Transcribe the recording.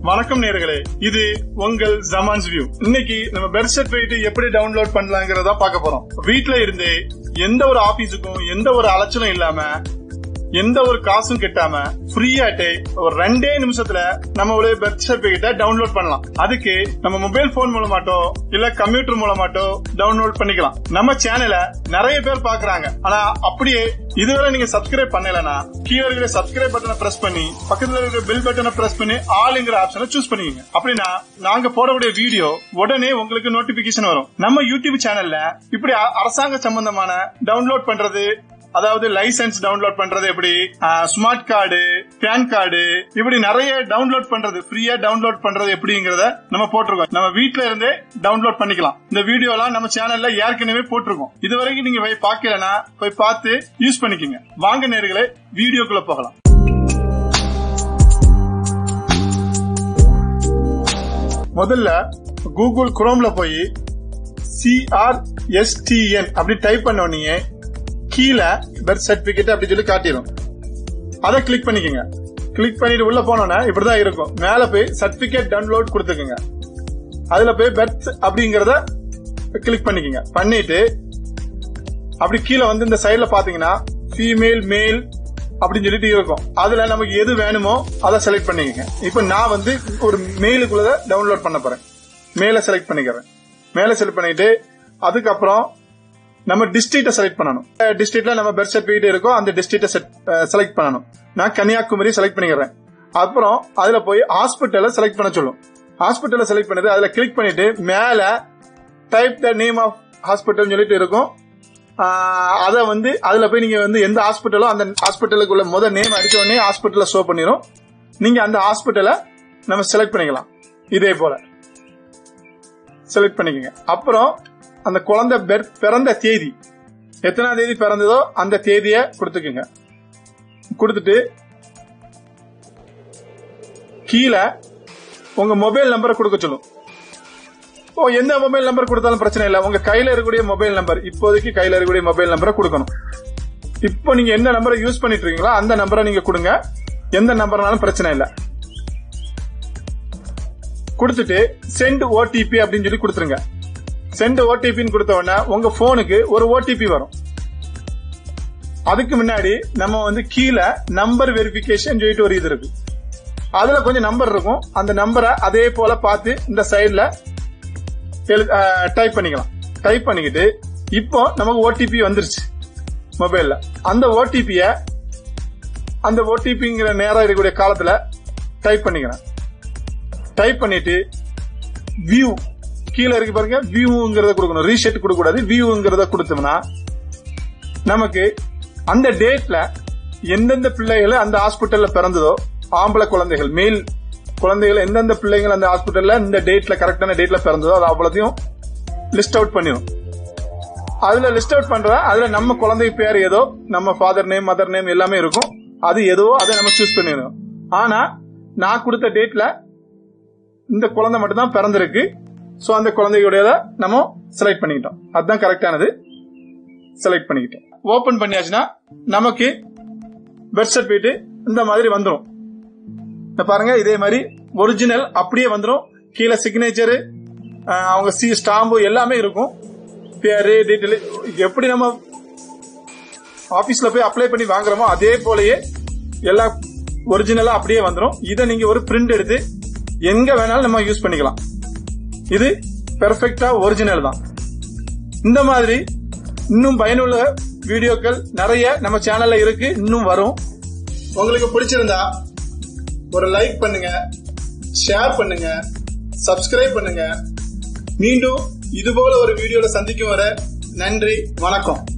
வணக்கம் நேர்களே இது உங்கள் ஜமான்ஸ் வியூ இன்னைக்கு நம்ம பெர்த் சர்டிபிகேட் எப்படி டவுன்லோட் பண்ணலாங்கிறத பார்க்க போறோம் வீட்ல இருந்தே எந்த ஒரு ஆபீஸுக்கும் எந்த ஒரு அலைச்சலும் இல்லாம எந்த ஒரு காசும் கெட்டாம ஃப்ரீயாட்டே ஒரு ரெண்டே நிமிஷத்துல நம்ம ஒரு பெர்த் சர்டிபிகேட்டை டவுன்லோட் பண்ணலாம் அதுக்கு நம்ம மொபைல் போன் மூலமாட்டோ இல்ல கம்ப்யூட்டர் மூலமாட்டோ டவுன்லோட் பண்ணிக்கலாம் நம்ம சேனல நிறைய பேர் பாக்குறாங்க ஆனா அப்படியே இதுவரை நீங்க சப்ஸ்கிரைப் பண்ணலனா கீழே இருக்கிற சப்ஸ்கிரைப் பட்டனை பிரஸ் பண்ணி பக்கத்துல இருக்கிற பெல் பட்டனை பிரஸ் பண்ணி ஆளுங்கிற ஆப்ஷனை சூஸ் பண்ணிக்கங்க அப்படின்னா நாங்க போடக்கூடிய வீடியோ உடனே உங்களுக்கு நோட்டிபிகேஷன் வரும் நம்ம யூடியூப் சேனல்ல இப்படி அ- அரசாங்க சம்பந்தமான டவுன்லோட் பண்றது அதாவது லைசென்ஸ் டவுன்லோட் பண்றது எப்படி ஸ்மார்ட் கார்டு பேன் கார்டு இப்படி நிறைய டவுன்லோட் பண்றது ஃப்ரீயா டவுன்லோட் பண்றது எப்படிங்கறத நம்ம போட்டிருக்கோம் நம்ம வீட்ல இருந்தே டவுன்லோட் பண்ணிக்கலாம் இந்த வீடியோ எல்லாம் நம்ம சேனல்ல ஏற்கனவே போட்டிருக்கோம் இது வரைக்கும் நீங்க போய் பார்க்கலனா போய் பார்த்து யூஸ் பண்ணிக்கங்க வாங்க நேர்களே வீடியோக்குள்ள போகலாம் முதல்ல கூகுள் குரோம்ல போய் சிஆர்எஸ்டிஎன் அப்படி டைப் பண்ண உடனே கீழே பர்த் சர்டிபிகேட் அப்படி சொல்லி காட்டிடும் அதை கிளிக் பண்ணிக்கோங்க கிளிக் பண்ணிட்டு உள்ள போனோன்னா இப்படிதான் இருக்கும் மேல போய் சர்டிபிகேட் டவுன்லோட் கொடுத்துக்கோங்க அதுல போய் பர்த் அப்படிங்கறத கிளிக் பண்ணிக்கோங்க பண்ணிட்டு அப்படி கீழே வந்து இந்த சைடுல பாத்தீங்கன்னா ஃபீமேல் மேல் அப்படின்னு சொல்லிட்டு இருக்கும் அதுல நமக்கு எது வேணுமோ அதை செலக்ட் பண்ணிக்கங்க இப்ப நான் வந்து ஒரு மெயிலுக்குள்ளத டவுன்லோட் பண்ண போறேன் மேல செலக்ட் பண்ணிக்கிறேன் மேல செலக்ட் பண்ணிட்டு அதுக்கப்புறம் நம்ம டிஸ்ட்ரிக்ட செலக்ட் பண்ணணும் டிஸ்ட்ரிக்ட்ல நம்ம பெர்த் சர்டிபிகேட் இருக்கோ அந்த டிஸ்ட்ரிக்ட செலக்ட் பண்ணணும் நான் கன்னியாகுமரி செலக்ட் பண்ணிக்கிறேன் அப்புறம் அதுல போய் ஹாஸ்பிட்டலை செலக்ட் பண்ண சொல்லும் ஹாஸ்பிட்டலை செலக்ட் பண்ணது அதுல கிளிக் பண்ணிட்டு மேல type the name of hospital சொல்லிட்டு இருக்கும் அதை வந்து அதுல போய் நீங்க வந்து எந்த ஹாஸ்பிட்டலோ அந்த ஹாஸ்பிட்டலுக்குள்ள முத நேம் அடிச்ச உடனே ஹாஸ்பிட்டல ஷோ பண்ணிரும் நீங்க அந்த ஹாஸ்பிட்டலை நம்ம செலக்ட் பண்ணிக்கலாம் இதே போல செலக்ட் பண்ணிக்கங்க அப்புறம் அந்த குழந்தை பெர்- பிறந்த தேதி எத்தனாம் தேதி பிறந்ததோ அந்த தேதியை கொடுத்துக்குங்க கொடுத்துட்டு கீழே உங்க மொபைல் நம்பரை கொடுக்க சொல்லும் ஓ எந்த மொபைல் நம்பர் கொடுத்தாலும் பிரச்சனை இல்லை உங்க கையில இருக்கக்கூடிய மொபைல் நம்பர் இப்போதைக்கு கையில இருக்கக்கூடிய மொபைல் நம்பரை கொடுக்கணும் இப்போ நீங்க எந்த நம்பரை யூஸ் பண்ணிட்டு இருக்கீங்களோ அந்த நம்பரை நீங்க கொடுங்க எந்த நம்பர்னாலும் பிரச்சனை இல்லை கொடுத்துட்டு சென்ட் ஓடிபி அப்படின்னு சொல்லி கொடுத்துருங்க சென்ட் ஓடிபின்னு கொடுத்த உடனே உங்க போனுக்கு ஒரு ஓடிபி வரும் அதுக்கு முன்னாடி நம்ம வந்து கீழே நம்பர் வெரிஃபிகேஷன் சொல்லிட்டு ஒரு இது இருக்கு அதுல கொஞ்சம் நம்பர் இருக்கும் அந்த நம்பரை அதே போல பார்த்து இந்த சைடுல டைப் பண்ணிக்கலாம் டைப் பண்ணிக்கிட்டு இப்போ நமக்கு ஓடிபி வந்துருச்சு மொபைல்ல அந்த ஓடிபிய அந்த ஓடிபிங்கிற நேரம் இருக்கக்கூடிய காலத்துல டைப் பண்ணிக்கிறேன் டைப் பண்ணிட்டு வியூ கீழே இருக்கு பாருங்க வியூங்கிறத கொடுக்கணும் ரீசெட் கொடுக்க கூடாது வியூங்கிறத கொடுத்தோம்னா நமக்கு அந்த டேட்ல எந்தெந்த பிள்ளைகள் அந்த ஹாஸ்பிட்டல்ல பிறந்ததோ ஆம்பளை குழந்தைகள் மேல் குழந்தைகள் எந்தெந்த பிள்ளைகள் அந்த ஹாஸ்பிட்டல்ல இந்த டேட்ல கரெக்டான டேட்ல பிறந்ததோ அது அவ்வளோத்தையும் லிஸ்ட் அவுட் பண்ணிடும் அதுல லிஸ்ட் அவுட் பண்ற அதுல நம்ம குழந்தை பேர் ஏதோ நம்ம ஃபாதர் நேம் மதர் நேம் எல்லாமே இருக்கும் அது எதுவோ அதை நம்ம சூஸ் பண்ணிடணும் ஆனா நான் கொடுத்த டேட்ல இந்த குழந்தை மட்டும் தான் பிறந்திருக்கு சோ அந்த குழந்தையுடையத நம்ம செலக்ட் பண்ணிக்கிட்டோம் அதுதான் கரெக்டானது செலக்ட் பண்ணிக்கிட்டோம் ஓபன் பண்ணியாச்சுன்னா நமக்கு பெர்த் சர்டிபிகேட் இந்த மாதிரி வந்துடும் இப்ப பாருங்க இதே மாதிரி ஒரிஜினல் அப்படியே வந்துடும் கீழே சிக்னேச்சர் அவங்க சி ஸ்டாம்பு எல்லாமே இருக்கும் பேரு டீட்டெயில் எப்படி நம்ம ஆபீஸ்ல போய் அப்ளை பண்ணி வாங்குறோமோ அதே போலயே எல்லா ஒரிஜினலா அப்படியே வந்துடும் இதை நீங்க ஒரு பிரிண்ட் எடுத்து எங்க வேணாலும் நம்ம யூஸ் பண்ணிக்கலாம் இது பெர்ஃபெக்டா ஒரிஜினல் தான் இந்த மாதிரி இன்னும் பயனுள்ள வீடியோக்கள் நிறைய நம்ம சேனல்ல இருக்கு இன்னும் வரும் உங்களுக்கு பிடிச்சிருந்தா ஒரு லைக் பண்ணுங்க ஷேர் பண்ணுங்க சப்ஸ்கிரைப் பண்ணுங்க மீண்டும் இது போல ஒரு வீடியோல சந்திக்கும் வரை நன்றி வணக்கம்